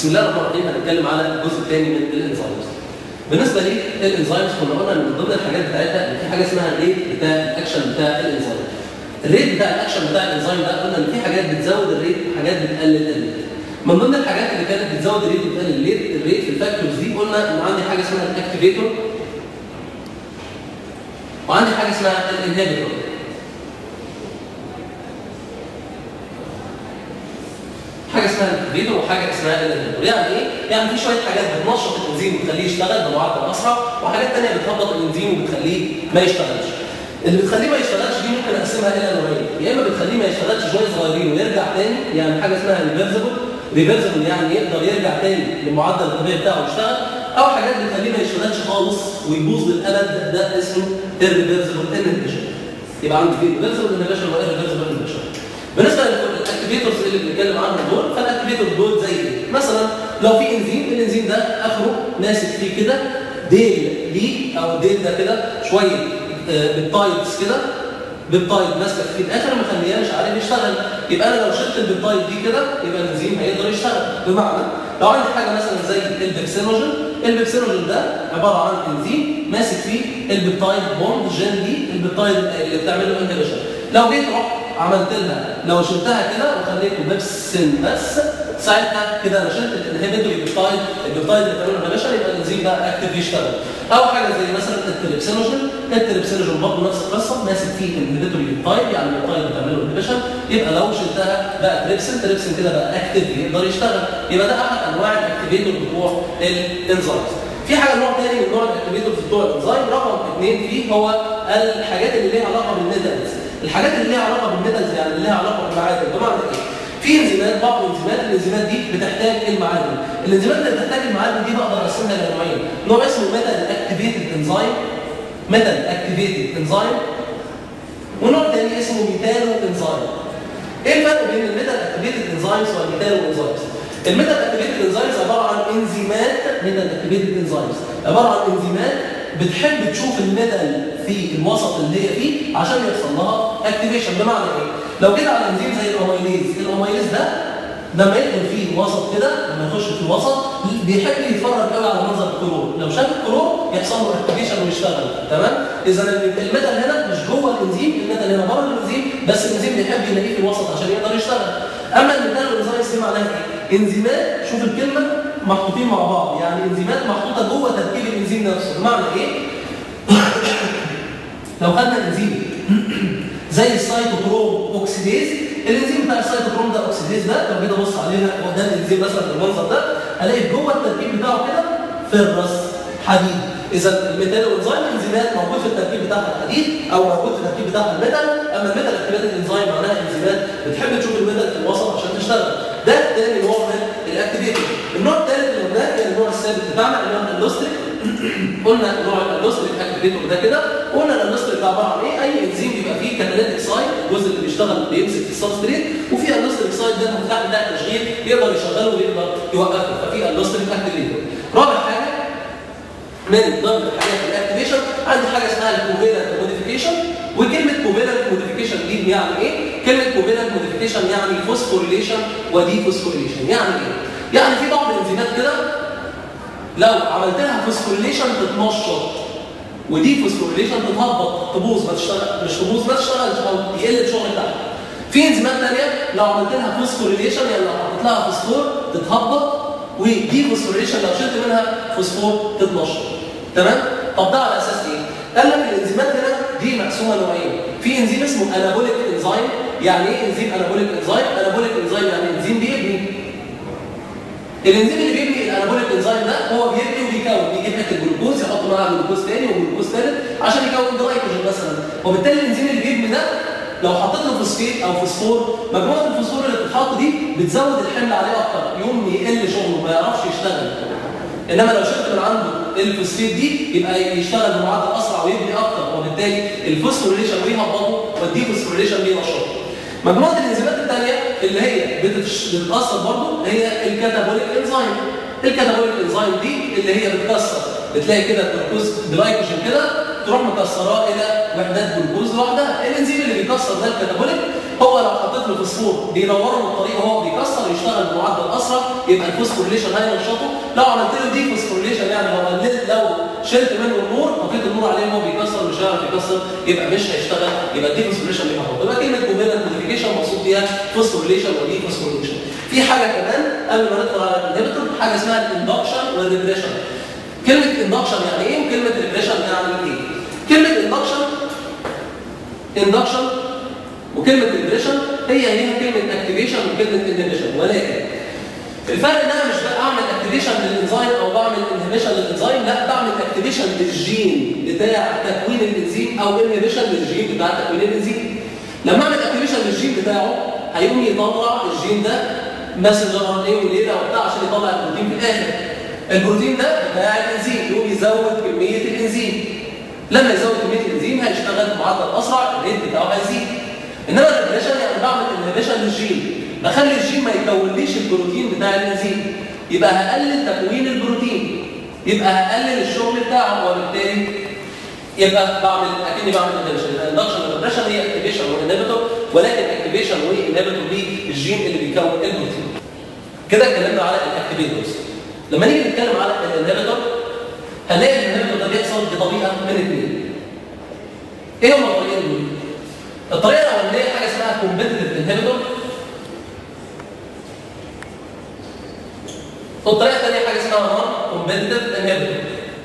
بسم الله الرحمن الرحيم هنتكلم على الجزء الثاني من الانزيمز بالنسبه للانزيمز كنا قلنا ان من ضمن الحاجات بتاعتها ان في حاجه اسمها الريت بتاع الاكشن بتاع الانزيم الريت بتاع الاكشن بتاع الانزيم ده قلنا ان في حاجات بتزود الريت وحاجات بتقلل الريت من ضمن الحاجات اللي كانت بتزود الريت وبتقلل الريت الريت في الفاكتورز دي قلنا ان عندي حاجه اسمها الاكتيفيتور وعندي حاجه اسمها الانهبيتور حاجه اسمها الفيدو وحاجه اسمها الانهبيتور يعني ايه؟ يعني في شويه حاجات بتنشط الانزيم وتخليه يشتغل بمعدل اسرع وحاجات ثانيه بتهبط الانزيم وبتخليه ما يشتغلش. اللي بتخليه ما يشتغلش دي ممكن اقسمها الى نوعين، يا اما بتخليه ما يشتغلش شويه صغيرين ويرجع تاني يعني حاجه اسمها ريفرسبل ريفرسبل يعني يقدر يرجع تاني للمعدل الطبيعي بتاعه ويشتغل او حاجات بتخليه ما يشتغلش خالص ويبوظ للابد ده اسمه الريفرسبل انهبيشن. يبقى عندي في ريفرسبل انهبيشن والريفرسبل انهبيشن. بالنسبه للاكتيفيتورز اللي بنتكلم عنهم دول فالاكتيفيتورز دول زي ايه؟ مثلا لو في انزيم الانزيم ده اخره ماسك فيه كده ديل ليه او الديل ده كده شويه بيبتايدز كده بيبتايد ماسكه في الاخر مخليها مش عارف يشتغل يبقى انا لو شلت البيبتايد دي كده يبقى الانزيم هيقدر يشتغل بمعنى لو عندي حاجه مثلا زي البيبسينوجين البيبسينوجين ده عباره عن انزيم ماسك فيه البيبتايد بوند جين دي البيبتايد اللي بتعمل له انهبيشن لو جيت رحت عملت لها لو شلتها كده وخليته بيبسين بس ساعتها كده انا شلت الانهبيتور البيبتايد البيبتايد اللي بتعمله انهبيشن يبقى الانزيم ده اكتف يشتغل او حاجه زي مثلا التريبسينوجين التريبسينوجين برضه نفس القصه ماسك فيه الانهبيتور البيبتايد يعني البيبتايد بتعمله انهبيشن يبقى لو شلتها بقى تريبسين تريبسين كده بقى اكتف يقدر يشتغل يبقى ده احد انواع الاكتيفيتور بتوع الانزيمز في حاجه نوع ثاني من نوع الاكتيفيتورز بتوع الانزيم رقم اثنين فيه هو الحاجات اللي ليها علاقه بالميتالز الحاجات اللي ليها علاقه بالميتالز يعني اللي ليها علاقه بالمعادن بمعنى ايه؟ في انزيمات بعض الانزيمات الانزيمات دي بتحتاج المعادن الانزيمات اللي بتحتاج المعادن دي بقدر اقسمها لنوعين نوع اسمه ميتال اكتيفيتد انزيم ميتال اكتيفيتد انزيم ونوع ثاني اسمه ميتالو انزيم ايه الفرق بين الميتال اكتيفيتد انزيمز والميتالو انزيمز الميتال اكتيفيتد انزيمز عباره عن انزيمات ميتال اكتيفيتد انزيمز عباره عن انزيمات بتحب تشوف الميتال في الوسط اللي هي فيه عشان يحصل لها اكتيفيشن بمعنى ايه؟ لو جيت على انزيم زي الاميليز، الاميليز ده لما يدخل فيه الوسط كده لما يخش في الوسط بيحب يتفرج قوي على منظر الكلور، لو شاف الكلور يحصل له اكتيفيشن ويشتغل، تمام؟ اذا الميتال هنا مش جوه الانزيم، الميتال هنا بره الانزيم، بس الانزيم بيحب يلاقيه في الوسط عشان يقدر يشتغل. اما الميتال والانزيمز دي معناها ايه؟ انزيمات شوف الكلمه محطوطين مع بعض، يعني انزيمات محطوطه جوه تركيب الانزيم نفسه، بمعنى ايه؟ لو خدنا انزيم زي السيتوكروم اوكسيديز الانزيم بتاع السيتوكروم ده اوكسيديز ده لو جيت ابص عليها قدام الانزيم مثلا بالمنظر ده الاقي جوه التركيب بتاعه كده فيرس حديد اذا الميتال والانزيم انزيمات موجود في التركيب بتاعها الحديد او موجود في التركيب بتاعها الميتال اما الميتال اكتيفيتد انزيم معناها انزيمات بتحب تشوف الميتال في الوسط عشان تشتغل ده تاني نوع من الاكتيفيتي النوع الثالث اللي قلناه كان النوع الثابت بتاعنا اللي هو الاندوستريك قلنا نوع الاندوستريك اكتيفيتور ده كده قلنا الاندوستريك ده عباره عن ايه اي انزيم بيبقى فيه كاتاليتيك سايد الجزء اللي بيشتغل بيمسك في السبستريت وفي اندوستريك سايد ده المفتاح بتاع التشغيل يقدر يشغله ويقدر يوقفه ففي اندوستريك اكتيفيتور رابع حاجه من ضمن الحاجات الاكتيفيشن عندي حاجه اسمها الكوفيلنت موديفيكيشن وكلمه كوفيلنت موديفيكيشن دي يعني ايه كلمه كوفيلنت موديفيكيشن يعني فوسفوريليشن ودي فوسفوريليشن يعني ايه يعني في بعض الانزيمات كده لو عملت لها فوسفوريليشن تتنشط ودي فوسفوريليشن تتهبط تبوظ ما تشتغل مش تبوظ ما تشتغلش او يقل الشغل بتاعها في انزيمات ثانيه لو عملت لها فوسفوريليشن يعني لو حطيت لها فوسفور تتهبط ودي فوسفوريليشن لو شلت منها فوسفور تتنشط تمام طب ده على اساس ايه قال لك الانزيمات هنا دي مقسومه نوعين في انزيم اسمه انابوليك انزيم يعني ايه انزيم انابوليك انزيم انابوليك انزيم يعني انزيم بيبني الانزيم اللي بيبني الانابوليك انزيم ده هو بيبني وبيكون بيجيب حته جلوكوز يحط معاها جلوكوز ثاني وجلوكوز ثالث عشان يكون جلايكوجين مثلا وبالتالي الانزيم اللي بيبني ده لو حطيت له فوسفيت او فوسفور مجموعه الفوسفور اللي بتتحط دي بتزود الحمل عليه اكتر يوم يقل شغله ما يعرفش يشتغل انما لو شلت من عنده الفوسفيت دي يبقى يشتغل بمعدل اسرع ويبني اكتر وبالتالي الفوسفوريليشن بيهبطه والديفوسفوريليشن بينشطه مجموعه الانزيمات الثانيه اللي هي بتتش... بتتاثر برضه هي الكاتابوليك انزيم الكاتابوليك انزيم دي اللي هي بتكسر بتلاقي كده الجلوكوز جلايكوجين كده تروح مكسراه الى وحدات جلوكوز لوحدها الانزيم اللي بيكسر ده الكاتابوليك هو لو حطيت له فوسفور بينوره من الطريق وهو بيكسر يشتغل بمعدل اسرع يبقى الفوسفوريليشن هينشطه لو عملت له دي فوسفوريليشن يعني لو قللت لو شلت منه النور حطيت النور عليه وهو بيكسر مش هيعرف يكسر يبقى مش هيشتغل يبقى الدي فوسفوريليشن بيحطه يبقى كلمه كوفيلنت موديفيكيشن مقصود بيها فوسفوريليشن ودي فوسفوريليشن في حاجه كمان قبل ما ندخل على الانهبيتور حاجه اسمها الاندكشن والريبريشن كلمه اندكشن يعني ايه وكلمه ريبريشن يعني ايه كلمه اندكشن اندكشن وكلمه ريبريشن هي هي كلمه اكتيفيشن وكلمه انهبيشن ولكن الفرق ان انا مش بعمل اكتيفيشن للانزيم او بعمل انهبيشن للانزيم لا بعمل اكتيفيشن للجين بتاع تكوين الانزيم او انهبيشن للجين بتاع تكوين الانزيم لما اعمل اكتيفيشن للجين بتاعه هيقوم يطلع الجين ده ماسنجر ار ان اي وليله وبتاع عشان يطلع البروتين في الاخر البروتين ده بتاع الانزيم يقوم يزود كميه الانزيم لما يزود كميه الانزيم هيشتغل بمعدل اسرع الريت بتاعه هيزيد انما الريبريشن يعني بعمل انهبيشن للجين بخلي الجين ما يكونليش البروتين بتاع الانزيم يبقى هقلل تكوين البروتين يبقى هقلل الشغل بتاعه وبالتالي يبقى بعمل اكني بعمل انهبيشن الاندكشن والريبريشن هي اكتيفيشن وانهبيتور ولكن اكتيفيشن وانهبيتور للجين اللي بيكون البروتين كده اتكلمنا على الاكتيفيتورز لما نيجي نتكلم على الانهبيتور هنلاقي الانهبيتور ده بيحصل بطريقه من اثنين ايه هما الطريقتين دول؟ الطريقه الاولانيه حاجه اسمها كومبيتيتيف انهبيتور والطريقه الثانيه حاجه اسمها نون كومبيتيتيف انهبيتور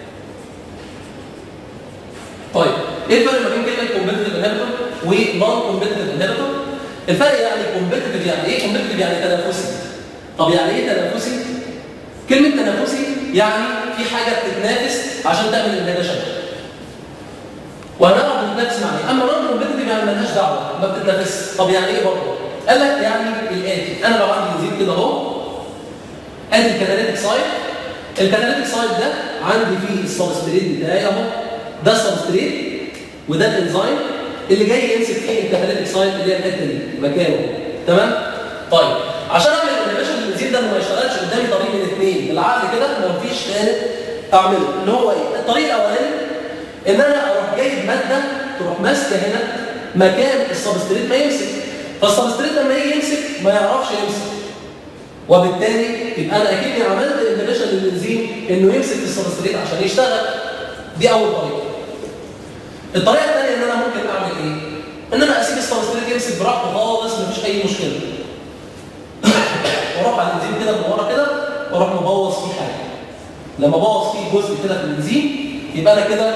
طيب ايه الفرق ما بين كلمه كومبيتيتيف انهبيتور ونون كومبيتيتيف انهبيتور الفرق يعني كومبيتيتيف يعني ايه كومبيتيتيف يعني تنافسي طب يعني ايه تنافسي كلمه تنافسي يعني في حاجه بتتنافس عشان تعمل انهبيشن وهنعرف بتتنافس مع ايه اما نون كومبيتيتيف يعني مالهاش دعوه ما بتتنافسش طب يعني ايه برضه قال لك يعني الاتي انا لو عندي انزيم كده اهو ادي الكاتاليتيك سايت الكاتاليتيك سايت ده عندي فيه السبستريت بتاعي اهو ده السبستريت وده الانزيم اللي جاي يمسك فيه الكاتاليتيك سايت اللي هي الحته دي مكانه تمام طيب عشان اعمل الانهبيشن للانزيم ده انه ما يشتغلش قدامي طريق من اثنين بالعقل كده ما فيش ثالث اعمله اللي هو ايه الطريق الاولاني ان انا اروح جايب ماده تروح ماسكه هنا مكان السبستريت ما يمسك فالسبستريت لما يجي يمسك ما يعرفش يمسك وبالتالي يبقى انا اكني عملت انهبيشن للانزيم انه يمسك في السبستريت عشان يشتغل دي اول طريقه الطريقه الثانيه ان انا ممكن اعمل ايه ان انا اسيب السبستريت يمسك براحته خالص مفيش اي مشكله واروح على الانزيم كده من ورا كده واروح مبوظ فيه حاجه لما ابوظ فيه جزء كده في الانزيم يبقى انا كده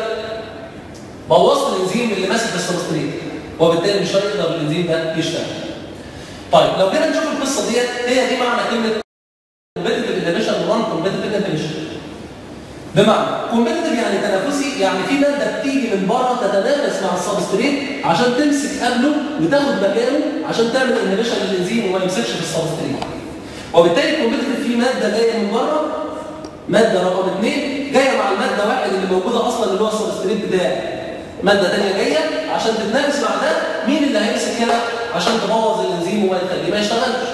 بوظت الانزيم اللي ماسك في السبستريت وبالتالي مش هيقدر الانزيم ده يشتغل طيب لو جينا نشوف القصه ديت هي دي معنى كلمه كومبيتيتيف انهبيشن ونون كومبيتيتيف انهبيشن بمعنى كومبيتيتيف يعني تنافسي يعني في ماده بتيجي من بره تتنافس مع السبستريت عشان تمسك قبله وتاخد مكانه عشان تعمل انهبيشن للانزيم وما يمسكش في السبستريت وبالتالي الكومبيتيتيف في ماده جايه من بره ماده رقم اثنين جايه مع الماده واحد اللي موجوده اصلا اللي هو السبستريت بتاعي ماده ثانيه جايه عشان تتنافس مع ده مين اللي هيمسك هنا عشان تبوظ الانزيم وما يخليه ما يشتغلش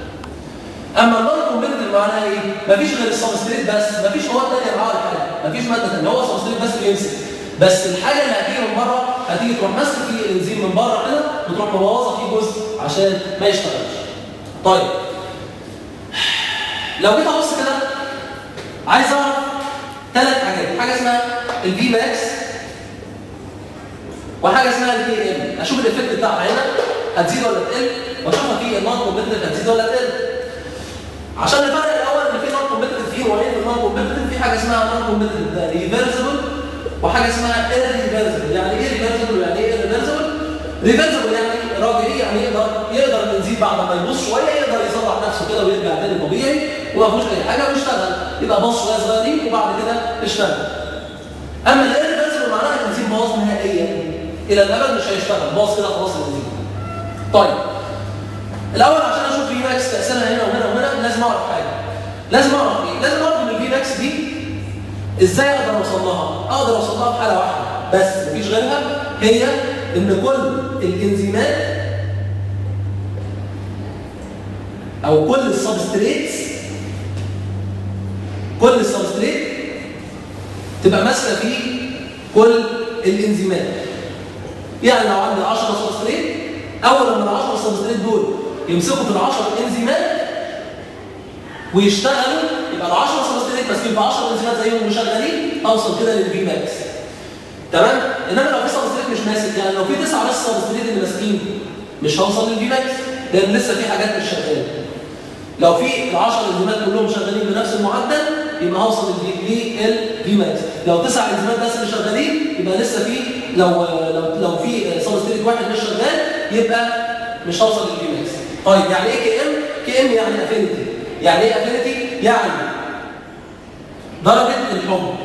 اما النون كومبيتيتيف معناها ايه مفيش غير السبستريت بس مفيش مواد ثانيه معاها حاجه مفيش ماده ثانيه هو السبستريت بس اللي يمسك بس الحاجه اللي هتيجي من بره هتيجي تروح ماسكه فيه الانزيم من بره كده وتروح مبوظه فيه جزء عشان ما يشتغلش طيب لو جيت ابص كده عايز اعرف ثلاث حاجات حاجه اسمها الفي ماكس وحاجه اسمها الفي ام اشوف الايفكت بتاعها هنا هتزيد ولا تقل واشوفها في النون كومبيتيتيف هتزيد ولا تقل عشان نفرق الاول ان في نون كومبيتيتيف فيه نوعين من النون كومبيتيتيف في حاجه اسمها نون كومبيتيتيف ده ريفرسبل وحاجه اسمها irreversible يعني ايه ريفرسبل يعني ايه irreversible ريفرسبل يعني راجعي يعني يقدر يقدر الانزيم بعد ما يبص شويه يقدر يصلح نفسه كده ويرجع تاني طبيعي وما فيهوش اي حاجه ويشتغل يبقى بص شويه صغيرين وبعد كده اشتغل اما الirreversible معناها الانزيم باظ نهائيا الى الابد مش هيشتغل باظ كده خلاص الانزيم طيب الاول عشان اشوف في ماكس تاثيرها هنا وهنا وهنا لازم اعرف حاجه لازم اعرف ايه لازم اعرف ان الفي ماكس دي ازاي اقدر اوصل لها اقدر اوصل لها في حاله واحده بس مفيش غيرها هي ان كل الانزيمات او كل السبستريتس كل السبستريت تبقى ماسكه في كل الانزيمات يعني لو عندي 10 سبستريت اول لما ال 10 سبستريت دول يمسكوا في ال 10 انزيمات ويشتغلوا يبقى ال 10 سبستريت ماسكين في 10 انزيمات زيهم وشغالين اوصل كده للفي ماكس تمام انما لو في سبستريت مش ماسك يعني لو في 9 بس سبستريت اللي ماسكين مش هوصل للفي ماكس لان لسه في حاجات مش شغاله لو في ال 10 انزيمات كلهم شغالين بنفس المعدل يبقى هوصل للفي ماكس لو تسع انزيمات بس اللي شغالين يبقى لسه في لو لو لو في سبستريت واحد مش شغال يبقى مش هوصل للفي ماكس طيب يعني ايه كي ام كي ام يعني افينيتي يعني ايه افينيتي يعني درجه الحب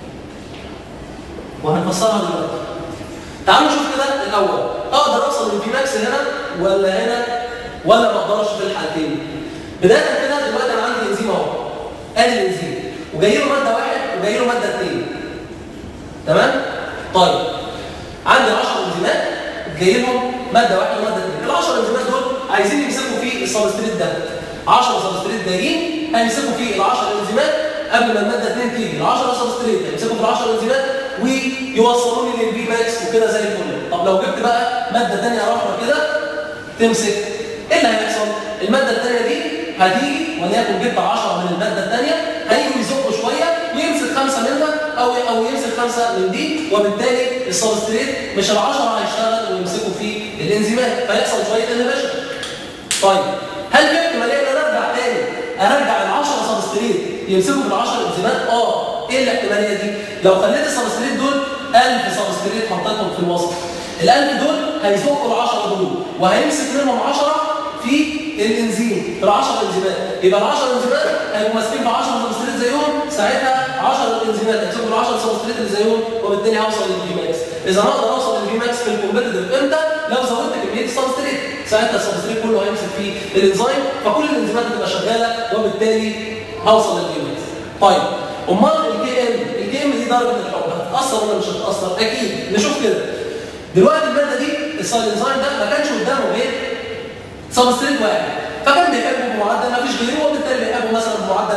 وهنفسرها دلوقتي تعالوا نشوف كده الاول اقدر اوصل للفي ماكس هنا ولا هنا ولا ما اقدرش في الحالتين بدايه كده دلوقتي انا عندي انزيم اهو ادي الانزيم وجاي له ماده واحد وجاي له ماده اثنين تمام طيب عندي 10 انزيمات جاي لهم ماده واحده وماده اثنين ال 10 انزيمات دول عايزين يمسكوا في السبستريت ده 10 سبستريت جايين هيمسكوا في ال 10 انزيمات قبل ما الماده 2 تيجي ال 10 سبستريت هيمسكوا في ال 10 انزيمات ويوصلوني للبي ماكس وكده زي الفل طب لو جبت بقى ماده ثانيه رافعه كده تمسك ايه اللي هيحصل؟ الماده الثانيه دي هتيجي وليكن جبت 10 من الماده الثانيه هيجوا يزقوا شويه ويمسك خمسه منها او او يمسك خمسه من دي وبالتالي السبستريت مش ال 10 هيشتغل ويمسكوا في الانزيمات فيحصل شويه انهبيشن. طيب هل في احتماليه ان انا ارجع تاني ارجع ال 10 سبستريت يمسكوا في ال 10 انزيمات؟ اه ايه الاحتماليه دي؟ لو خليت السبستريت دول 1000 سبستريت حطيتهم في الوسط ال 1000 دول هيزقوا ال 10 دول وهيمسك منهم 10 في الانزيم في ال 10 انزيمات يبقى ال 10 انزيمات هيبقوا ماسكين في 10 سبستريت زيهم ساعتها 10 انزيمات هيمسكوا ال 10 سبستريت اللي زيهم وبالتالي هوصل للفي ماكس اذا اقدر اوصل للفي ماكس في الكومبيتيتيف امتى لو زودت كميه السبستريت ساعتها السبستريت كله هيمسك فيه الانزيم فكل الانزيمات هتبقى شغاله وبالتالي هوصل للفي ماكس طيب امال الكي ام الكي ام دي درجه الحب هتتاثر ولا مش هتتاثر اكيد نشوف كده دلوقتي الماده دي السايلنزايم ده ما كانش قدامه غير سبستريت واحد فكان بيحبه بمعدل ما فيش غيره وبالتالي بيحبه مثلا بمعدل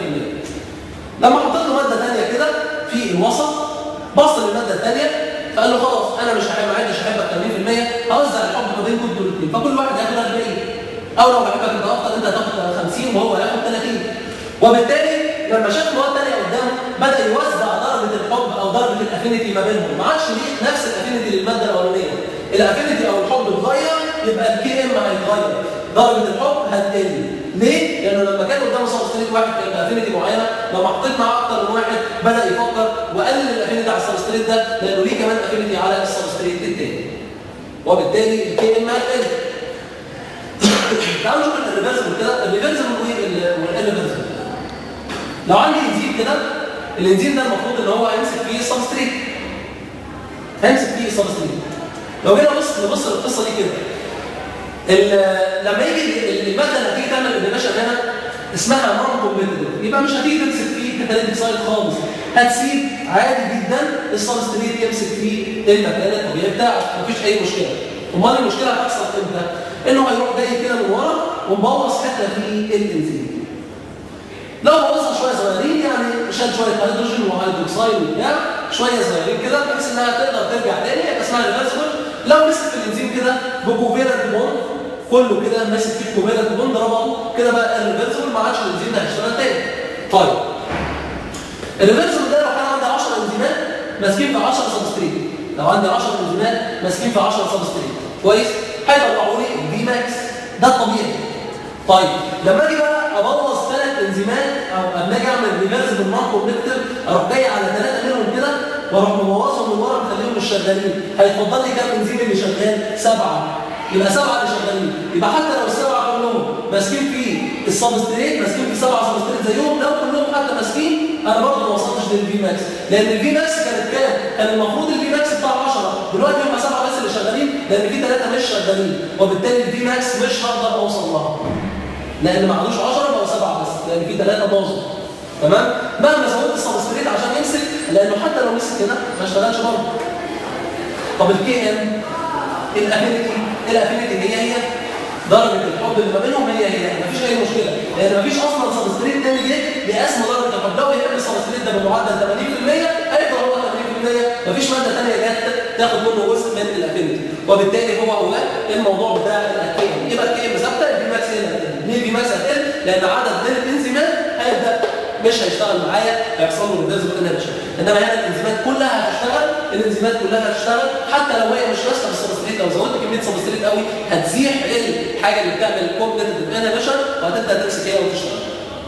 80% لما حطيت له ماده ثانيه كده في الوسط بص للماده الثانيه فقال له خلاص انا مش هحب ما عنديش هحبك 80% هوزع الحب ما بينكم انتوا الاثنين فكل واحد هياخد 40 او لو بحبك انت اكتر انت هتاخد 50 وهو هياخد 30 وبالتالي لما شاف مواد ثانيه قدامه بدا يوزع درجه الحب او درجه الافينيتي ما بينهم ما عادش ليه نفس الافينيتي للماده الاولانيه الافينيتي او الحب اتغير يبقى الكي ام هيتغير درجه الحب هتقل ليه؟ لانه لما كان قدامه سبستريت واحد كان افينيتي معينه لما حطيت معاه اكتر من واحد بدا يفكر وقلل الافينيتي على السبستريت ده لانه ليه كمان افينيتي على السبستريت الثاني وبالتالي الكي ام هتقل تعالوا نشوف الريفرسبل كده الريفرسبل والانريفرسبل لو عندي انزيم كده الانزيم ده المفروض ان هو هيمسك فيه السبستريت هيمسك فيه السبستريت لو جينا نبص نبص للقصه دي كده لما يجي الماده اللي هتيجي تعمل انيميشن هنا اسمها نون كومبيتيتيف يبقى مش هتيجي تمسك فيه كتاليتيك سايد خالص هتسيب عادي جدا السبستريت يمسك فيه المكان الطبيعي بتاعه مفيش اي مشكله امال المشكله هتحصل امتى؟ انه هيروح جاي كده من ورا ومبوظ حته في الانزيم لو بوظها شويه صغيرين يعني شال شويه هيدروجين وهيدروكسيد وبتاع شويه صغيرين كده بحيث انها تقدر ترجع تاني يبقى اسمها ريفرسبل لو مسك في الانزيم كده بكوفيرنت بوند كله كده ماسك فيه كوفيرنت بوند ربطه كده بقى الريفرسبل ما عادش الانزيم ده هيشتغل تاني طيب الريفرسبل ده لو كان عندي 10 انزيمات ماسكين في 10 سبستريت لو عندي 10 انزيمات ماسكين في 10 سبستريت كويس هيطلعوا لي البي ماكس ده الطبيعي طيب لما اجي بقى ابوظ ثلاث انزيمات او اما اجي اعمل ريفرسبل نون كومبلكتيف اروح جاي على ثلاثه منهم كده واروح مبوظهم من ورا مخليهم مش شغالين هيتفضل لي كام انزيم اللي شغال؟ سبعه يبقى سبعه اللي شغالين يبقى حتى لو السبعه كلهم ماسكين في السبستريت ماسكين في سبعه سبستريت زيهم لو كلهم حتى ماسكين انا برضه ما وصلتش للفي ماكس لان الفي ماكس كانت كام؟ كان المفروض الفي ماكس بتاع 10 دلوقتي هم سبعه بس اللي شغالين لان في ثلاثه مش شغالين وبالتالي الفي ماكس مش هقدر اوصل لها لان ما عندوش 10 بقوا سبعه بس لان في ثلاثه باظوا تمام مهما زودت السبستريت عشان يمسك لانه حتى لو مسك هنا ما اشتغلش برضه طب الكي ام الافينيتي الافينيتي هي هي درجه الحب اللي ما بينهم هي هي مفيش اي مشكله لان مفيش اصلا سبستريت تاني جه بيقسم درجه الحب لو يحب السبستريت ده بمعدل 80% هيفضل هو 80% مفيش ماده ثانيه جت تاخد منه جزء من الافينيتي وبالتالي هو هو الموضوع بتاع الكي ام يبقى الكي ام ثابته البي ماكس هنا ليه البي ماكس هتقل؟ لان عدد من الانزيمات هيبدا مش هيشتغل معايا هيحصل له ريفيرس انهبيشن انما هنا الانزيمات كلها هتشتغل الانزيمات كلها هتشتغل حتى لو هي مش ماسكه بالسبستريت لو زودت كميه سبستريت قوي هتزيح الحاجه اللي بتعمل كومبليتيف انهبيشن وهتبدا تمسك هي وتشتغل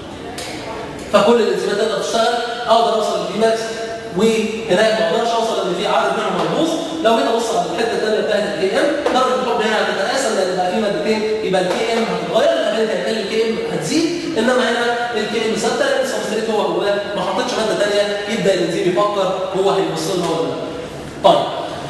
فكل الانزيمات تقدر تشتغل اقدر اوصل للدي ماكس وهناك ما اقدرش اوصل ان في عدد منهم ملحوظ لو جيت ابص على الحته الثانيه بتاعت الكي ام درجه الحب هنا هتتقاسم لان بقى في مادتين يبقى الكي ام هتتغير الافريد هيقل الكي ام هتزيد انما هنا الكي ام ثابته لان السبستريت هو جواه ما حطيتش ماده ثانيه يبدا الانزيم يفكر هو هيبص لها ولا لا. طيب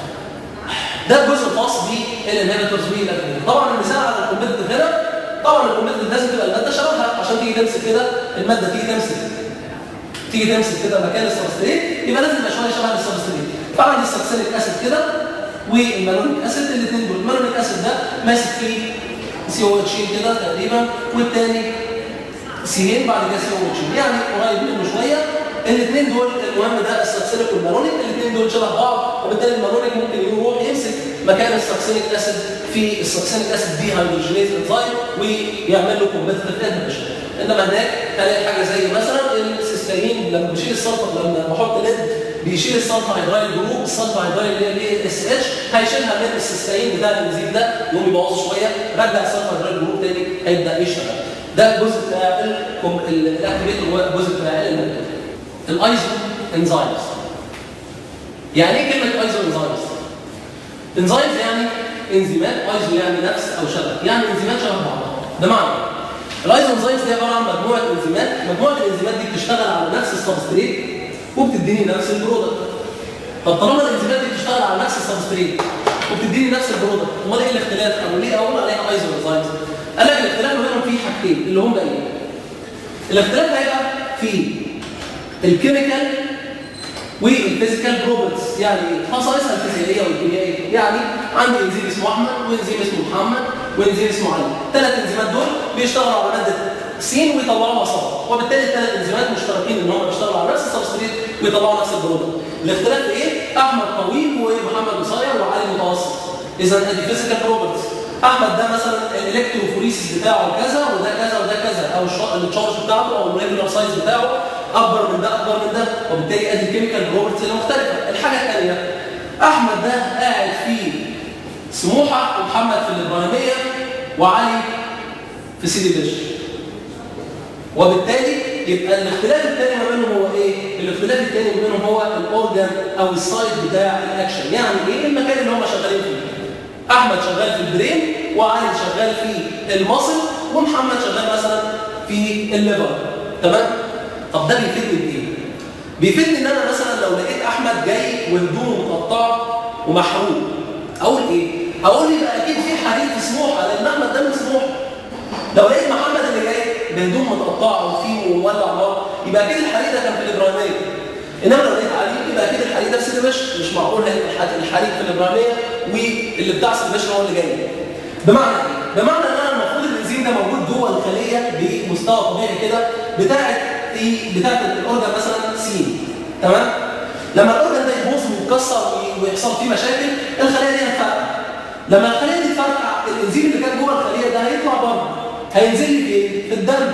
ده الجزء الخاص بالانهبيتورز والافريد طبعا المثال على الكومبيتيتيف هنا طبعا الكومبيتيتيف لازم تبقى الماده شبهها عشان تيجي تمسك كده الماده تيجي تمسك تيجي تمسك كده مكان السبستريت يبقى لازم يبقى شويه شبه السبستريت فعندي السكسيليك اسيد كده والمالونيك اسيد الاثنين دول المالونيك اسيد ده ماسك فيه سي او اتش كده تقريبا والثاني سيين بعد كده سي او اتش يعني قريب منه شويه الاثنين دول المهم ده السكسيليك والمالونيك الاثنين دول شبه بعض وبالتالي المالونيك ممكن يروح يمسك مكان السكسيليك اسيد في السكسيليك اسيد دي هيدروجينيز انزايم ويعمل له كومبيتيتيف انهبيشن انما هناك هلاقي حاجه زي مثلا السيستاين لما بشيل السلفر لما بحط ليد بيشيل السلفر هيدرايل جروب السلفر هيدرايل اللي هي الاي اس اتش هيشيلها من السيستاين بتاع الانزيم ده يقوم يبوظه شويه رجع السلفر هيدرايل جروب تاني هيبدا يشتغل ده الجزء بتاع الاكتيفيتور هو الجزء بتاع الايزو انزايمز يعني ايه كلمه ايزو انزايمز؟ انزايمز يعني انزيمات ايزو يعني نفس او شبه يعني انزيمات شبه بعضها بمعنى الايزومزايمز دي عباره عن مجموعه انزيمات مجموعه الانزيمات دي بتشتغل على نفس السبستريت وبتديني نفس البرودكت طب طالما الانزيمات دي بتشتغل على نفس السبستريت وبتديني نفس البرودكت امال ايه الاختلاف او ليه اقول عليها ايزومزايمز قال لك الاختلاف ما بينهم فيه حاجتين اللي هم ايه الاختلاف هيبقى في الكيميكال والفيزيكال بروبرتيز يعني خصائصها الفيزيائيه والكيميائيه يعني عندي انزيم اسمه احمد وانزيم اسمه محمد وانزيم اسمه علي ثلاث انزيمات دول بيشتغلوا على ماده س ويطلعوا صاد وبالتالي الثلاث انزيمات مشتركين ان هم بيشتغلوا على نفس السبستريت ويطلعوا نفس البرودكت الاختلاف في ايه احمد طويل ومحمد قصير وعلي متوسط اذا ادي فيزيكال بروبرتيز احمد ده مثلا الالكتروفوريسيس بتاعه كذا وده كذا وده كذا او التشارج بتاعته او الريجولار سايز بتاعه اكبر من ده اكبر من ده وبالتالي ادي الكيميكال بروبرتيز المختلفه الحاجه الثانيه احمد ده قاعد في سموحه ومحمد في الابراهيميه وعلي في سيدي بشر وبالتالي يبقى الاختلاف الثاني ما بينهم هو ايه؟ الاختلاف الثاني ما بينهم هو الاورجان او السايت بتاع الاكشن يعني ايه المكان اللي هم شغالين فيه احمد شغال في البرين وعلي شغال في المصل ومحمد شغال مثلا في الليفر تمام طب ده بيفيدني بايه بيفيدني ان انا مثلا لو لقيت احمد جاي وهدومه مقطعه ومحروق اقول ايه اقول يبقى اكيد في حديد في سموحه لان احمد ده من سموحه لو لقيت محمد اللي جاي بهدوم متقطعه وفيه ومولع نار يبقى اكيد الحديد ده كان في الابراهيميه انما لو لقيت علي يبقى اكيد الحديد ده في سيدي بشر مش معقول الحديد في الابراهيميه واللي بتاع سيدي بشر هو اللي جاي بمعنى ايه؟ بمعنى ان انا المفروض الانزيم ده موجود جوه الخليه بمستوى طبيعي كده بتاعه ايه بتاعه الاورجن مثلا سين تمام؟ لما الاورجن ده يبوظ ويتكسر ويحصل فيه مشاكل الخليه دي هتفرقع لما الخليه دي تفرقع الانزيم اللي كان جوه الخليه ده هيطلع بره هينزل لي فين؟ في الدم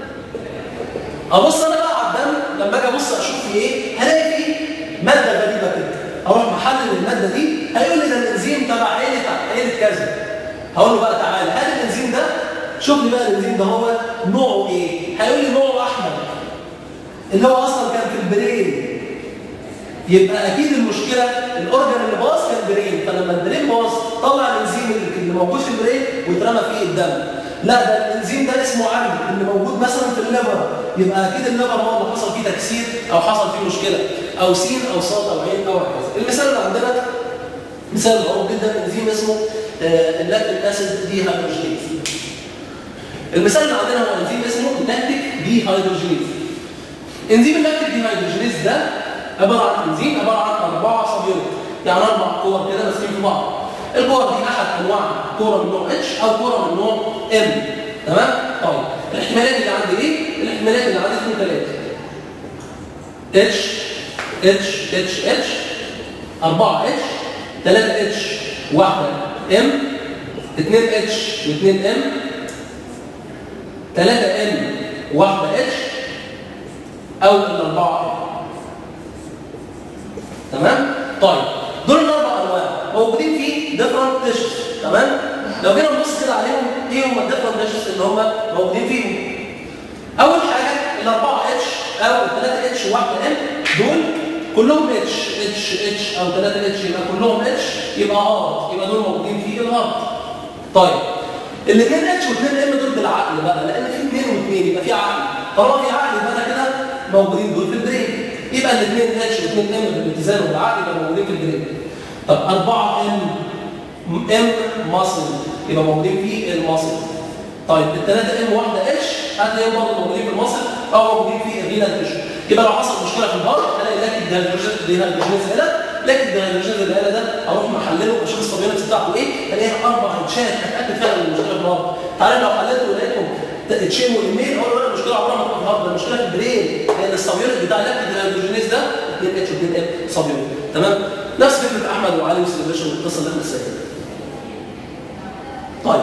ابص انا بقى على الدم لما اجي ابص اشوف فيه ايه هلاقي فيه ماده غريبه كده اروح محلل الماده دي هيقول لي ده الانزيم تبع عيله عيله كذا هقول له بقى تعالى هل الانزيم ده شوف لي بقى الانزيم ده هو نوعه ايه هيقول لي نوعه احمر اللي هو اصلا كان في البرين يبقى اكيد المشكله الاورجن اللي باظ كان برين فلما البرين باظ طلع الانزيم اللي موجود في البرين واترمى فيه الدم لا ده الانزيم ده اسمه عربي اللي موجود مثلا في الليفر يبقى اكيد الليفر هو اللي حصل فيه تكسير او حصل فيه مشكله او سين او صاد او عين او هكذا المثال اللي عندنا مثال معروف جدا انزيم اسمه اللاكتيك اسيد دي هيدروجينيز المثال اللي عندنا هو انزيم اسمه اللاكتيك دي هيدروجينيز انزيم اللاكتيك دي هيدروجينيز ده عباره عن انزيم عباره عن اربعه صبيون يعني اربع كور كده ماسكين في بعض الكور دي احد انواع كوره من نوع اتش او كوره من نوع ام تمام طيب الاحتمالات اللي عندي ايه الاحتمالات اللي عندي اثنين ثلاثه اتش اتش اتش اتش 4 اتش 3 اتش واحده ام 2 اتش و2 ام 3 ام واحده اتش او الاربعه ام تمام طيب دول الاربع انواع موجودين في ديفرنت تيشوز تمام لو جينا نبص كده عليهم ايه هم الديفرنت تيشوز اللي هم موجودين فيهم اول حاجه الاربعه اتش او الثلاثه اتش وواحده ام دول كلهم اتش اتش اتش او 3 اتش يبقى كلهم اتش يبقى هارت يبقى دول موجودين في الهارت طيب الاثنين اتش واثنين ام دول بالعقل بقى لان في اثنين واثنين يبقى في عقل طالما في عقل يبقى انا كده موجودين دول في البرين يبقى الاثنين اتش واثنين ام بالاتزان والعقل يبقى موجودين في البرين طب 4 ام ام ماسل يبقى موجودين في الماسل طيب الثلاثه ام واحده اتش هتلاقيهم برضه موجودين في الماسل او موجودين في الرينال تيشو يبقى لو حصل مشكله في الهارت الاقي لاكت ديهايدروجينيز هنا لاكت ديهايدروجينيز اللي هنا ده اروح محلله واشوف الصبيانات بتاعته ايه الاقيها اربع اتشات اتاكد فعلا ان المشكله في الهارت تعالى لو حللت ولقيتهم تشين وايميل اقول له المشكله عمرها ما تبقى في الهارت ده المشكله في البرين لان الصبيانات بتاع لاكت ديهايدروجينيز ده 2 اتش و2 ام صبيان تمام نفس فكره احمد وعلي والسليبريشن والقصه اللي احنا لسه طيب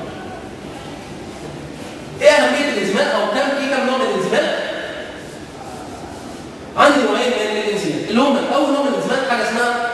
ايه اهميه الانزيمات او كم في كم نوع من الانزيمات عندي نوعين من الانزيمات اللي هم اول نوع من الانزيمات حاجه اسمها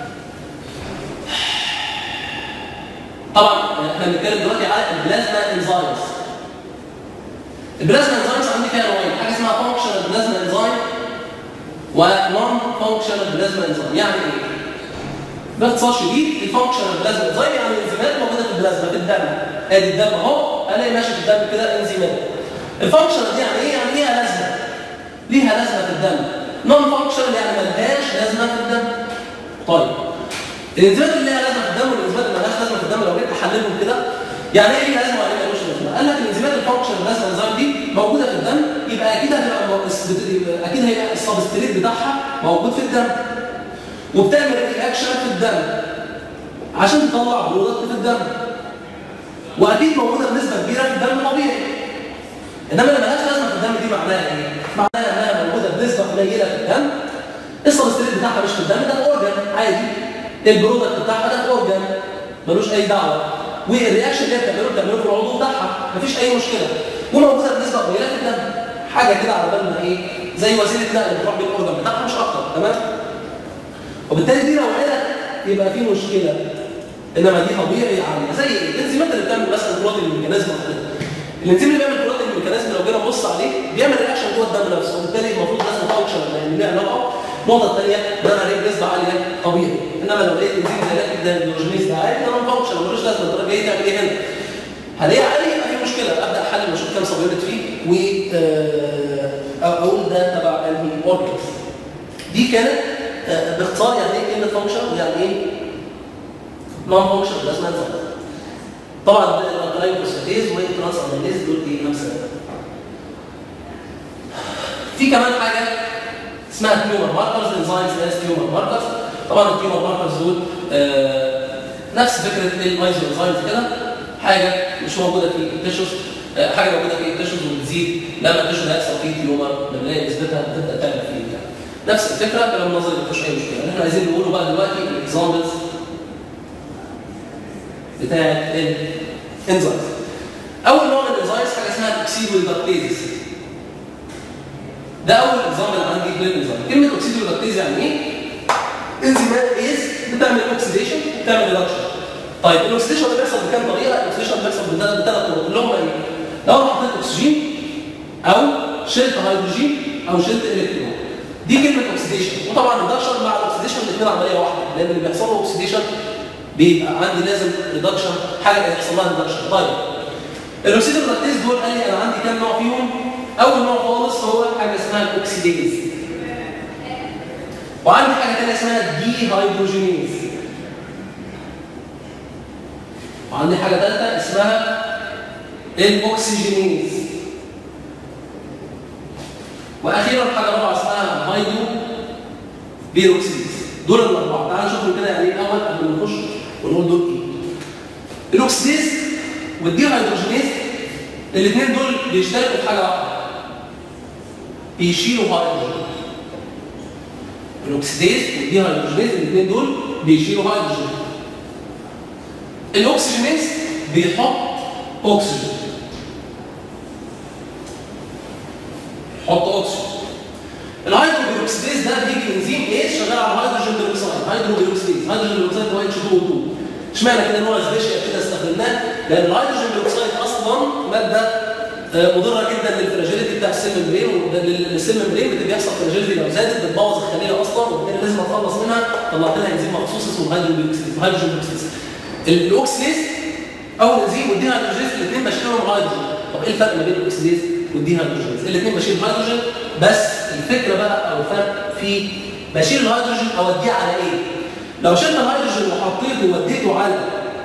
طبعا احنا بنتكلم دلوقتي على البلازما انزايمز البلازما انزايمز عندي فيها نوعين حاجه اسمها فانكشنال بلازما انزايم ونون فانكشنال بلازما انزايم يعني ايه باختصار شديد الفانكشنال بلازما انزايم يعني الانزيمات موجوده في البلازما في الدم ادي الدم اهو الاقي ماشي في الدم كده انزيمات الفانكشنال دي يعني ايه يعني ليها لازمه ليها لازمه في الدم نون فانكشنال يعني ملهاش لازمه في الدم طيب الانزيمات اللي ليها لازمه في الدم والانزيمات اللي ملهاش لازمه في الدم لو جيت احللهم كده يعني ايه ليها لازمه ولا ملوش لازمه قال لك الانزيمات الفانكشنال بلازما انزايم دي موجوده في الدم يبقى اكيد هتبقى اكيد هيبقى السبستريت بتاعها موجود في الدم وبتعمل رياكشن في الدم عشان تطلع برودكت في الدم واكيد موجوده بنسبه كبيره في الدم طبيعي انما اللي مالهاش لازمه في الدم دي معناها ايه؟ معناها انها موجوده بنسبه قليله في الدم السبستريت بتاعها مش في الدم ده اورجان عادي البرودكت بتاعها ده اورجان ملوش اي دعوه والرياكشن اللي هي بتعمله بتعمله في العضو بتاعها مفيش اي مشكله وموجوده بنسبه قليله في الدم حاجه كده على بالنا ايه زي وسيله نقل بتروح بالاورجان بتاعها مش اكتر تمام وبالتالي دي لو علت يبقى في مشكله انما دي طبيعي عاليه زي ايه؟ الانزيمات اللي بتعمل مثلا بروتين ميكانيزم الانزيم اللي بيعمل بروتين ميكانيزم لو جينا نبص عليه بيعمل رياكشن جوه الدم نفسه وبالتالي المفروض لازم فانكشن لان ليه علاقه النقطه الثانيه ان انا الاقي نسبه عاليه طبيعي انما لو لقيت انزيم زي ده كده الهيدروجينيز ده عادي انا فانكشن ملوش لازمه انت جاي تعمل ايه هنا؟ هلاقيه عالي يبقى في مشكله ابدا احلل واشوف كام سبيورت فيه و اقول ده تبع انهي اورجنز دي كانت باختصار يعني ايه كلمه فانكشن ويعني ايه نون فانكشن لازم انزل طبعا الجلايكوسيديز والترانس اميليز دول ايه امثله في كمان حاجه اسمها تيومر ماركرز انزايمز ناس تيومر ماركرز طبعا التيومر ماركرز دول آه نفس فكره الايزو انزايمز كده حاجه مش موجوده في التيشوز آه حاجه موجوده في التيشوز وبتزيد لما التيشوز هيحصل فيه تيومر لما نلاقي نسبتها بتبدا تعلى فيه يعني. نفس الفكره كلام نظري مفيش اي مشكله اللي احنا عايزين نقوله بقى دلوقتي الاكزامبلز بتاعت الانزايمز اول نوع من الانزايمز حاجه اسمها الاكسيدولاكتيز ده اول اكزامبل عندي للانزايم كلمه اوكسيدولاكتيز يعني ايه انزيمات بيز بتعمل اوكسيديشن بتعمل ريدكشن طيب الاكسيديشن ده بيحصل بكام طريقه الاكسيديشن بيحصل بثلاث بثلاث طرق اللي هم ايه لو انا حطيت اكسجين او شلت هيدروجين او شلت الكترون دي كلمه اوكسيديشن وطبعا الريدكشن مع الاكسيديشن الاثنين عمليه واحده لان اللي بيحصل له اوكسيديشن بيبقى عندي لازم ريدكشن حاجه يحصل لها ريدكشن طيب الاكسيد اللاكتيز دول قال لي انا عندي كام نوع فيهم اول نوع خالص هو حاجه اسمها الاكسيديز وعندي حاجه ثانيه اسمها دي هيدروجينيز وعندي حاجه ثالثه اسمها الاكسجينيز واخيرا حاجه رابعه اسمها هيدرو بيروكسيديز دول الاربعه تعالوا نشوفهم كده يعني ايه الاول قبل ما نخش ونقول دول ايه الاكسيديز والدي هيدروجينيز الاثنين دول بيشتركوا في حاجه واحده بيشيلوا هيدروجين الاكسديز والدي هيدروجينيز الاثنين دول بيشيلوا هيدروجين الاكسجينيز بيحط اكسجين يحط اكسجين الهيدروجينوكسيديز ده بيجي انزيم ايه شغال على الهيدروجين بيروكسيد هيدروجينوكسيديز هيدروجين بيروكسيد هو اتش 2 2 اشمعنى كده نوع سبيشال كده استخدمناه لان الهيدروجين بيروكسيد اصلا ماده آه، مضره جدا للفراجيليتي بتاع السيل ممبرين والسيل ممبرين بتبقى بيحصل فراجيليتي لو زادت بتبوظ الخليه اصلا وبالتالي لازم اتخلص منها طلعت لها انزيم مخصوص اسمه الهيدروجين بيروكسيد الاوكسيديز او الانزيم والدي هيدروجينيز الاثنين بشيلهم هيدروجين طب ايه الفرق ما بين الاوكسيديز والدي هيدروجينيز الاثنين بشيل هيدروجين بس الفكره بقى او الفرق في بشيل الهيدروجين اوديه على ايه لو شلت الهيدروجين وحطيته ووديته على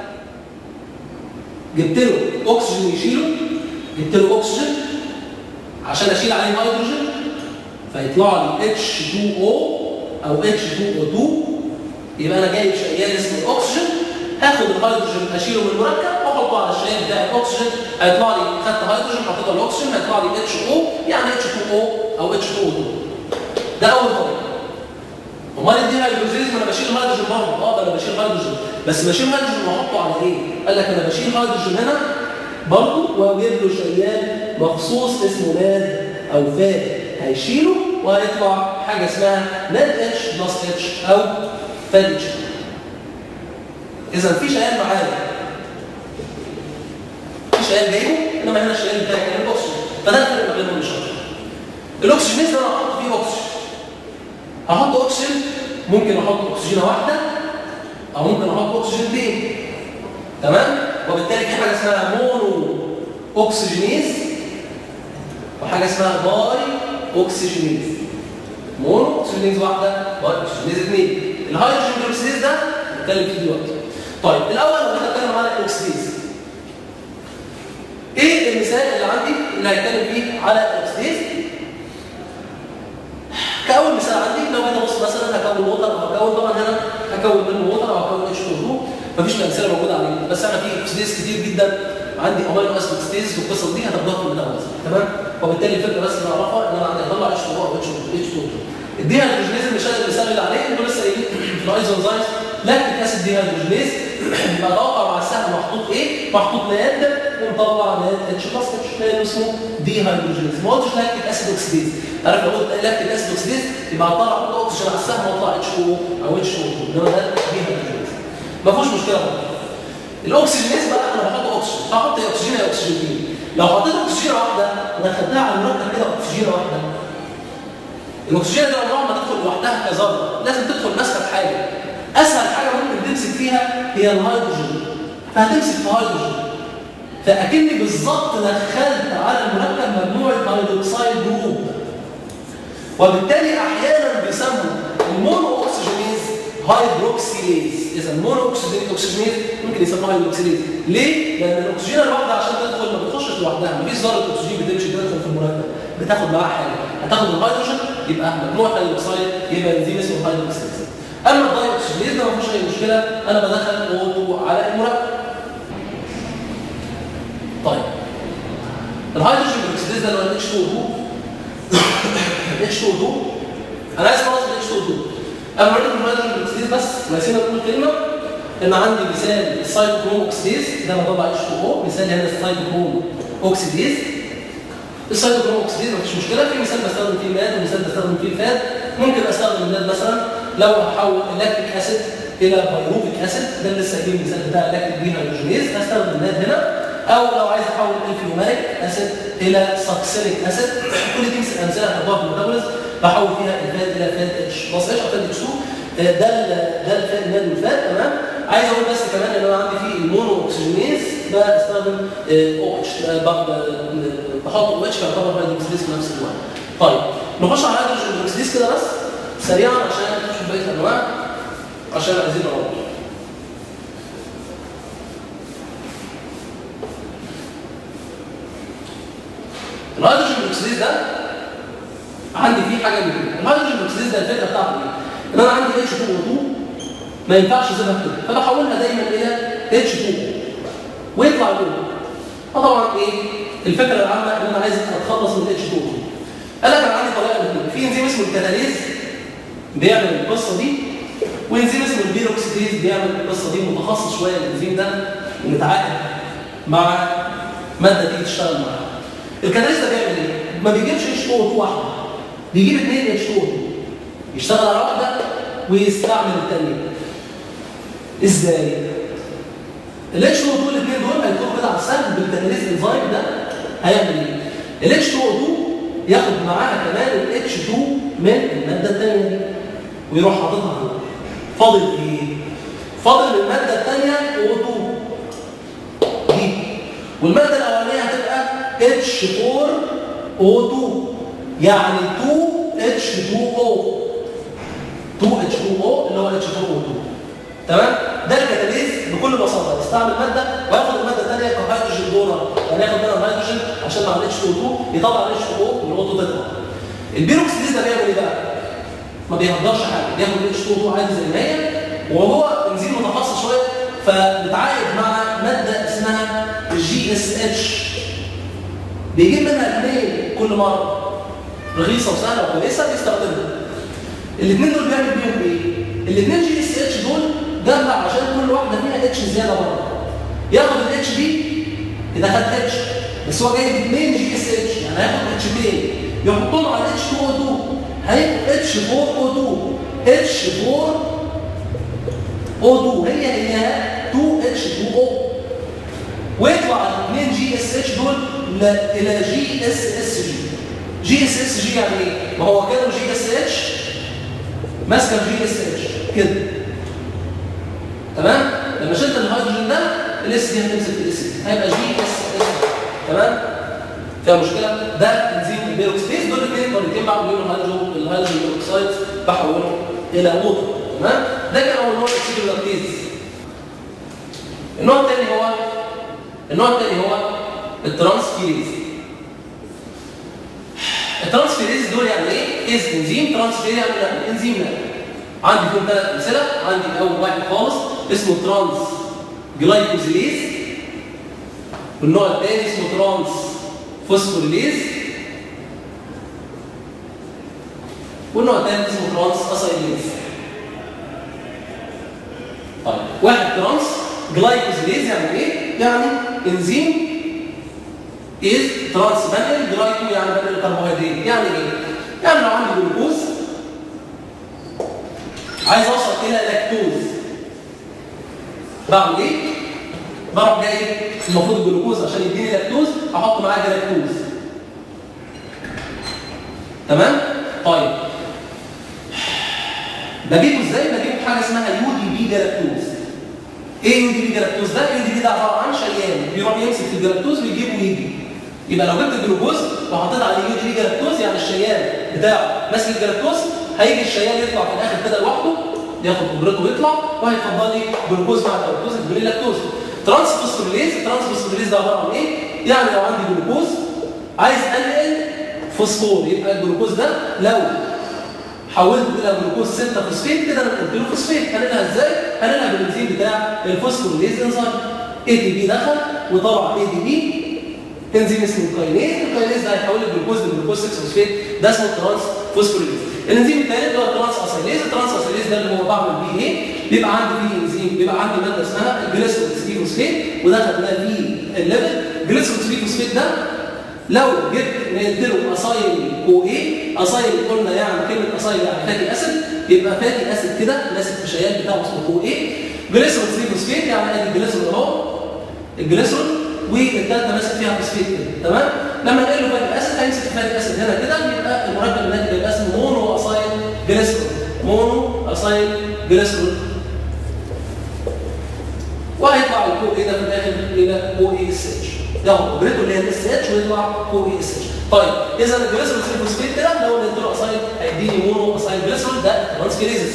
جبت له اكسجين يشيله جبت له اكسجين عشان اشيل عليه هيدروجين فيطلع لي H2O او H2O2 يبقى انا جايب شيال اسمه الاكسجين هاخد الهيدروجين اشيله من المركب واحطه على الشيال بتاع الاكسجين هيطلع لي خدت هيدروجين حطيته على الاكسجين هيطلع لي HO يعني H2O او H2O2 ده اول طريقه امال ادي هيدروجين ما انا بشيل هيدروجين برضه اه ده انا بشيل هيدروجين بس بشيل هيدروجين واحطه على ايه؟ قال لك انا بشيل هيدروجين هنا برضه واجيب له شيال مخصوص اسمه ناد او فاد هيشيله وهيطلع حاجه اسمها ناد اتش بلس اتش او فاد اتش اذا في شيال معانا في شيال جايبه انما هنا الشيال بتاعي كان الاكسجين فده الفرق ما بينهم مش اكتر الاكسجين ده انا هحط فيه اكسجين هحط اكسجين ممكن احط اكسجينه واحده او ممكن احط اكسجينتين تمام وبالتالي في حاجه اسمها مونو اوكسجينيز وحاجه اسمها باي اوكسجينيز مونو اوكسجينيز واحده باي اوكسجينيز اثنين الهيدروجين بيروكسيديز ده هنتكلم فيه دلوقتي طيب الاول انا هتكلم على الاوكسيديز ايه المثال اللي عندي اللي هيتكلم فيه على الاوكسيديز كاول مثال عندي لو انا بص مثلا هكون ووتر او هكون طبعا هنا هكون منه ووتر او هكون اتش 2 مفيش امثله موجوده عليه بس انا في اوكسيديز كتير جدا عندي امينو اسيد اوكسيديز والقصص دي هتاخدوها في المدرسه تمام وبالتالي الفكره بس اللي اعرفها ان انا عندي هطلع اتش 2 او اتش 2 الدي هيدروجينيز مش انا المثال اللي عليه انتوا لسه قايلين في الايزونزايمز لاكتيك اسيد دي هيدروجينيز يبقى اتوقع مع السهم محطوط ايه؟ محطوط ناد ومطلع ناد اتش بلس اتش لانه اسمه دي هيدروجينيز ما قلتش لاكتيك اسيد اوكسيديز عارف لو قلت لاكتيك اسيد اوكسيديز يبقى هطلع احط اكسجين على السهم واطلع اتش او او اتش او انما ده دي هيدروجينيز ما فيهوش مشكله برضه الاكسجينيز بقى انا بحط اكسجين هحط اكسجين يا اكسجين لو حطيت اكسجين واحده انا خدتها على المركب كده اكسجين واحده الاكسجين دي عمرها ما تدخل لوحدها كذره لازم تدخل ماسكه في حاجه اسهل حاجه ممكن تمسك فيها هي الهيدروجين فهتمسك في هيدروجين فاكني بالظبط دخلت على المركب مجموعه هيدروكسيد جروب وبالتالي احيانا بيسموا المونو اوكسجينيز هيدروكسيليز اذا المونو اوكسجينيز ممكن يسموها هيدروكسيليز ليه؟ لان الاكسجين الواحده عشان تدخل ما بتخشش لوحدها مفيش ذره اكسجين بتمشي تدخل في المركب بتاخد معاها حاجه هتاخد الهيدروجين يبقى مجموعه هيدروكسيد يبقى انزيم اسمه هيدروكسيليز اما الداي اوكسجينيز ده ما فيهوش اي مشكله انا بدخل O2 على المركب طيب الهيدروجين اوكسيديز ده اللي هو ال H2O2 ال H2O2 انا عايز اخلص ال H2O2 قبل ما نقول الهيدروجين اوكسيديز بس نسينا نقول كلمه ان عندي مثال السايتوكروم اوكسيديز ده انا بضع H2O مثال هنا السايتوكروم اوكسيديز السايتوكروم اوكسيديز مفيش مشكله في مثال بستخدم فيه الماد ومثال بستخدم فيه الفات ممكن استخدم الماد مثلا لو هحول اللاكتيك اسيد الى بايروفيك اسيد ده اللي لسه قايلين المثال بتاع اللاكتيك ديهيدروجينيز هستخدم الماد هنا او لو عايز احول الفيوماريك اسيد الى ساكسيليك اسيد كل دي امثله هتاخدوها في الميتابوليزم بحول فيها الفات الى فات اتش بلس اتش او فات اتش 2 ده ده الفات الماد والفات تمام عايز اقول بس كمان ان انا عندي في المونو اوكسجينيز بستخدم او اتش بحط او اتش فيعتبر هيدروكسيديز في نفس الوقت طيب نخش على هيدروجين اوكسيديز كده بس سريعا عشان نشوف بقيه الانواع عشان عايزين نروح الهيدروجين اوكسيديز ده عندي فيه حاجه من كده الهيدروجين اوكسيديز ده الفكره بتاعته ايه؟ ان انا عندي اتش 2 او 2 ما ينفعش اسيبها كده فبحولها دايما الى اتش 2 ويطلع جوه فطبعا ايه الفكره العامه ان انا عايز اتخلص من اتش 2 قال لك انا عندي طريقه من كده في انزيم اسمه الكتاليز بيعمل القصه دي وانزيم اسمه البيروكسيديز بيعمل القصه دي متخصص شويه الانزيم ده متعاقد مع ماده تيجي تشتغل معاها الكاتاليست ده بيعمل ايه؟ ما بيجيبش اتش 2 واحده بيجيب اثنين اتش 2 يشتغل على واحده ويستعمل الثانيه ازاي؟ الاتش 2 2 الاثنين دول هيكونوا كده على السهم بالكاتاليست انزيم ده هيعمل ايه؟ الاتش 2 2 ياخد معاها كمان الاتش 2 من الماده الثانيه دي ويروح حاططها هنا فاضل ايه؟ فاضل الماده الثانيه O2 دي والماده الاولانيه هتبقى H4O2 يعني 2H2O 2H2O اللي هو H4O2 تمام؟ ده الكتاليز بكل بساطه يستعمل ماده وياخد الماده الثانيه كهيدروجين دونر يعني ياخد منها الهيدروجين عشان مع الاتش 2 يطلع الاتش 2 والاوتو تطلع البيروكسيديز ده بيعمل ايه بقى؟ ما بيهدرش حاجه بياخد الاتش 2 عادي زي ما هي وهو انزيم متخصص شويه فبتعايد مع ماده اسمها الجي اس اتش بيجيب منها اثنين كل مره رخيصه وسهله وكويسه بيستخدمها الاثنين دول بيعمل بيهم ايه؟ الاثنين جي اس اتش دول جمع عشان كل واحده فيها اتش زياده بره ياخد الاتش دي كده خد اتش بس هو جايب اثنين جي اس اتش يعني هياخد اتشتين يحطهم على اتش 2 او 2 هيبقى اتش 4 او 2 اتش 4 او 2 هي هي 2 اتش 2 او ويطلع الاثنين جي اس اتش دول الى جي اس اس جي جي اس اس جي يعني ايه؟ ما هو كده جي اس اتش ماسكه جي اس اتش كده تمام لما شلت الهيدروجين ده الاس دي هتمسك الاس دي هيبقى جي اس اس تمام فيها مشكله ده انزيم البيروكسيديز دول الاثنين طريقتين بعمل لهم الهيدروجين الهيدروجين بيروكسيد بحوله الى ووتر تمام ده كان اول نوع اكسيدولاكتيز النوع الثاني هو النوع الثاني هو الترانسفيريز الترانسفيريز دول يعني ايه؟ از انزيم ترانسفير يعني انزيم لا عندي فيهم ثلاث امثله عندي اول واحد خالص اسمه ترانس جلايكوزيليز والنوع الثاني اسمه ترانس فوسفوريليز والنوع الثالث اسمه ترانس اسايليز طيب واحد ترانس جلايكوزيليز يعني ايه؟ يعني انزيم is ترانس بانل جلايكو يعني بانل الكربوهيدرات يعني ايه؟ يعني لو عندي جلوكوز عايز اوصل الى لاكتوز بعمل ايه؟ بروح جاي المفروض الجلوكوز عشان يديني لاكتوز احط معاه جلاكتوز تمام؟ طيب بجيبه ازاي؟ بجيبه بحاجه اسمها يو دي بي جلاكتوز ايه يو دي بي جلاكتوز ده؟ يو دي بي ده عباره عن شيان بيروح يمسك في الجلاكتوز ويجيبه ويجي يبقى لو جبت الجلوكوز وحطيت عليه يو دي بي جلاكتوز يعني الشيان بتاعه ماسك الجلاكتوز هيجي الشيان يطلع في الاخر كده لوحده ياخد قدرته ويطلع وهيفضل لي جلوكوز مع الجلوكوز يديني اللاكتوز ترانس فوسفوريليز الترانس فوسفوريليز ده عباره عن ايه؟ يعني لو عندي جلوكوز عايز انقل فوسفور يبقى الجلوكوز ده لو حولته الى جلوكوز 6 فوسفيت كده انا قلت له فوسفيت هنقلها ازاي؟ هنقلها بالانزيم بتاع الفوسفوريليز انزيم اي تي بي دخل وطلع اي تي بي انزيم اسمه الكاينيز الكاينيز ده هيحول الجلوكوز لجلوكوز 6 فوسفيت ده اسمه الترانس فوسفوريليز الانزيم الثالث اللي هو الترانس اسيليز الترانس اسيليز ده اللي هو بعمل بيه ايه بيبقى عندي فيه انزيم بيبقى عندي ماده اسمها الجليسرول 3 فوسفيت وده خدناه فيه الليفل الجليسرول 3 فوسفيت ده لو جبت نقلت له اسايل او اي اسايل قلنا يعني كلمه اسايل يعني فاتي اسيد يبقى فاتي اسيد كده ماسك في الشيان بتاعه اسمه او اي جليسرول 3 فوسفيت يعني ادي الجليسرول اهو الجليسرول والثالثه ماسك فيها فوسفيت كده تمام لما نقل له فاتي اسيد هيمسك فاتي اسيد هنا كده يبقى المركب الناتج يبقى اسمه مونو اسايل جليسرول مونو اسايل جليسرول وهيطلع الكو ايه ده في الاخر الى او اي اس اتش ياخد قدرته اللي هي الاس اتش ويطلع او اي اس اتش طيب اذا الجليسرول فوسفيت كده لو قلت له اسايل هيديني مونو اسايل جليسرول ده ترانسفيريزز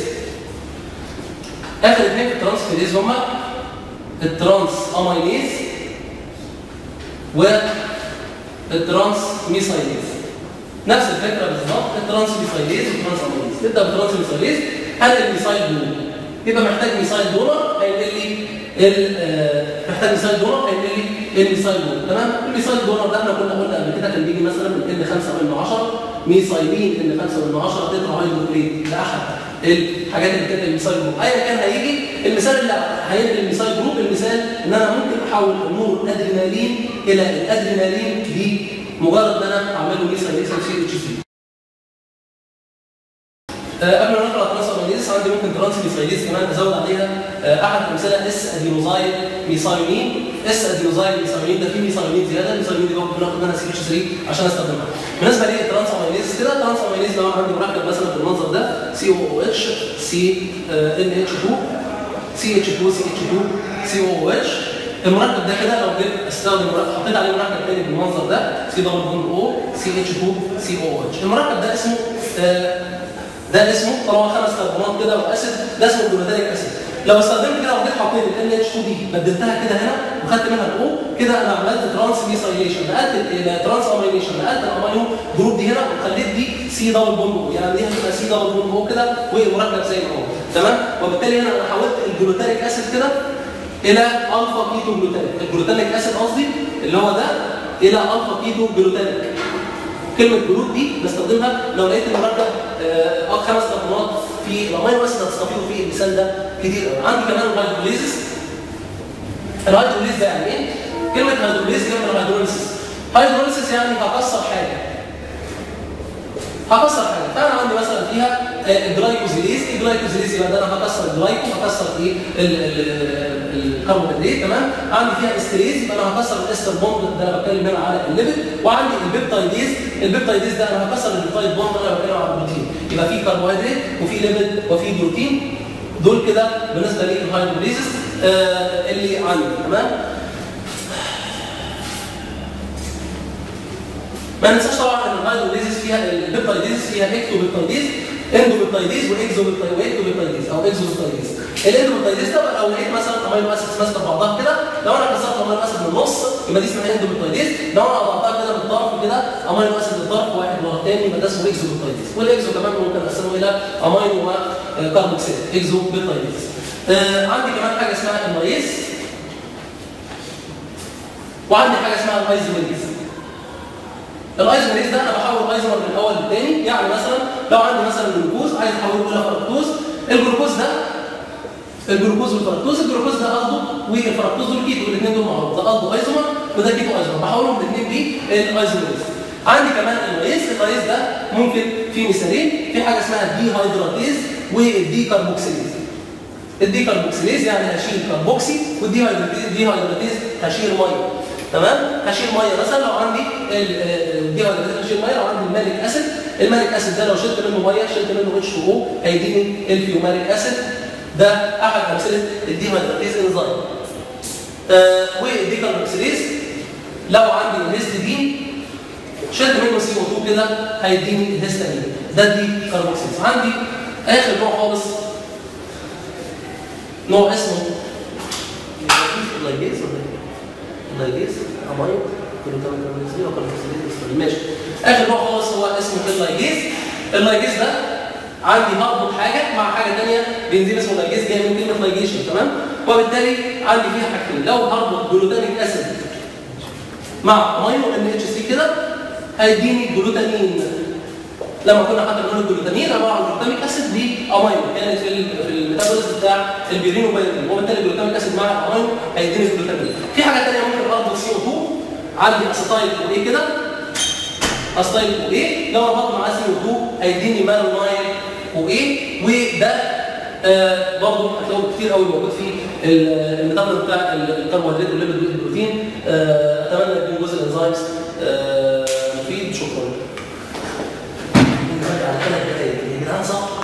اخر اثنين في الترانسفيريز هما الترانس امينيز والترانس ميسايليز نفس الفكره بالظبط الترانس ميسايليز والترانس امينيز نبدا بالترانس ميسايليز هل الميسايل دونر يبقى محتاج ميسايل دونر هينقل لي محتاج ميسايل دونر هينقل لي الميسايل دونر تمام الميسايل دونر ده احنا كنا قلنا قبل كده كان بيجي مثلا من 2 5 من 10 ميثايلين ان 5 من 10 تترا هيدروكليت ده احد الحاجات اللي كانت الميثايل جروب ايا كان هيجي المثال اللي هينقل الميثايل جروب المثال ان انا ممكن احول النور ادرينالين الى الادرينالين بمجرد ان انا اعمل له ميثايليشن سي اتش سي قبل ما نقرا ترانسامينيز عندي ممكن ترانسميثايليز كمان ازود عليها آه، احد الامثله اس ادينوزايل ميثايونين اس ادينوزايل ميثايونين ده فيه ميثايونين زياده الميثايونين دي باخد بناخد منها سي اتش 3 عشان استخدمها بالنسبه للترانسامينيز كده الترانسامينيز لو انا عندي مركب مثلا بالمنظر ده سي او او اتش سي ان اتش 2 سي اتش 2 سي اتش 2 سي او او اتش المركب ده كده لو جيت استخدم مركب حطيت عليه مركب تاني بالمنظر ده سي دبل بوند او سي اتش 2 سي او اتش المركب ده اسمه آه، ده اسمه طالما خمس كربونات كده واسيد ده اسمه جلوتانيك اسيد لو استخدمت كده وجيت حطيت ال اتش 2 دي بدلتها كده هنا وخدت منها الاو كده انا عملت ترانس ميثايليشن نقلت الى ترانس امينيشن نقلت الامينو جروب دي هنا وخليت دي سي دبل بوند او يعني دي هتبقى سي دبل بوند او كده والمركب زي ما هو تمام وبالتالي هنا انا حولت الجلوتانيك اسيد كده الى الفا كيتو جلوتانيك الجلوتانيك اسيد قصدي اللي هو ده الى الفا كيتو جلوتانيك كلمه جلوت دي بستخدمها لو لقيت المركب آه خمس كربونات في الامينو اسيد هتستفيدوا فيه المثال ده كتير قوي عندي كمان الهيدروليزس الهيدروليز ده يعني ايه؟ كلمه هيدروليز جنب الهيدروليسيس هيدروليسيس يعني هكسر حاجه هكسر حاجه فانا عندي مثلا فيها آه، الجلايكوزيليز الجلايكوزيليز يبقى ده انا هكسر الجلايكو هكسر ايه ال- ال- ال- الكربوهيدرات تمام عندي فيها استريز يبقى انا هكسر الاستر بوند ده انا بتكلم هنا على الليبيد وعندي البيبتايديز البيبتايديز ده انا هكسر البيبتايد بوند ده انا بتكلم على البروتين يبقى في كربوهيدرات وفي ليبيد وفي بروتين دول كده بالنسبه للهيدروليزس آه اللي عندي تمام ما ننساش طبعا ان الهيدروليزس فيها البيبتايديز فيها اكتوبيبتايديز اندوبيبتايديز واكزوبيبتايديز واكتوبيبتايديز او اكزوبيبتايديز الاندوبيبتايديز ده لو لقيت مثلا امينو اسيد ماسكه في بعضها كده لو انا كسرت امينو اسيد من النص يبقى دي اسمها اندوبيبتايديز لو انا قطعتها كده بالطرف كده امينو اسيد بالطرف واحد ورا الثاني يبقى ده اسمه اكزوبيبتايديز والاكزو كمان ممكن نقسمه الى امينو وكاربوكسيل اكزوبيبتايديز آه عندي كمان حاجه اسمها المايز وعندي حاجه اسمها الايزوميريز الايزوميريز ده انا بحول ايزومر من الاول للثاني يعني مثلا لو عندي مثلا جلوكوز عايز احوله الى فركتوز الجلوكوز ده الجلوكوز والفركتوز الجلوكوز ده اخده والفركتوز دول كيتو الاثنين دول مع بعض ده اخده ايزومر وده كيتو ايزومر بحولهم الاثنين دي الايزوميريز عندي كمان المايز المايز ده ممكن في مثالين في حاجه اسمها الدي هيدراتيز والدي كاربوكسيليز الدي كاربوكسيليز يعني هشيل كاربوكسي والدي هيدراتيز دي هيدراتيز هشيل ميه تمام هشيل ميه مثلا لو عندي ال- ال- الدي هيدراتيز هشيل ميه لو عندي المالك اسيد المالك اسيد ده لو شلت منه ميه شلت منه اتش او هيديني الفيوماليك اسيد ده احد امثله الدي هيدراتيز انزيم آه والدي كاربوكسيليز لو عندي الهيستidine شلت منه سي او 2 كده هيديني الهيستامين ده الدي كاربوكسيليز عندي اخر نوع خالص نوع اسمه اللايجيز ولا ايه؟ اللايجيز امايو كلوتامينوزي وكلوتامينوزي ماشي اخر نوع خالص هو اسمه اللايجيز اللايجيز ده عندي هربط حاجه مع حاجه ثانيه بنزيم اسمه لايجيز جاي من كلمه لايجيشن تمام وبالتالي عندي فيها حاجتين لو هربط جلوتاميك اسيد مع امينو ان اتش سي كده هيديني جلوتامين لما كنا حتى بنقول الجلوتامين عباره عن جلوتاميك اسيد بامينو كانت في ال- في الميتابوليزم بتاع البيرين وبايرين وبالتالي الجلوتاميك اسيد مع الامينو هيديني الجلوتامين في حاجه ثانيه ممكن اربط سي او 2 عندي اسيتايل وايه كده اسيتايل وايه لو ربطت معاه سي او 2 هيديني مالونايل وايه وده آه برضه هتلاقوه كتير قوي موجود في ال- الميتابوليزم بتاع ال- الكربوهيدرات والليبيد والبروتين آه اتمنى يكون جزء الانزيمز آه مفيد شكرا. على ثلاث دقائق يا جدعان صح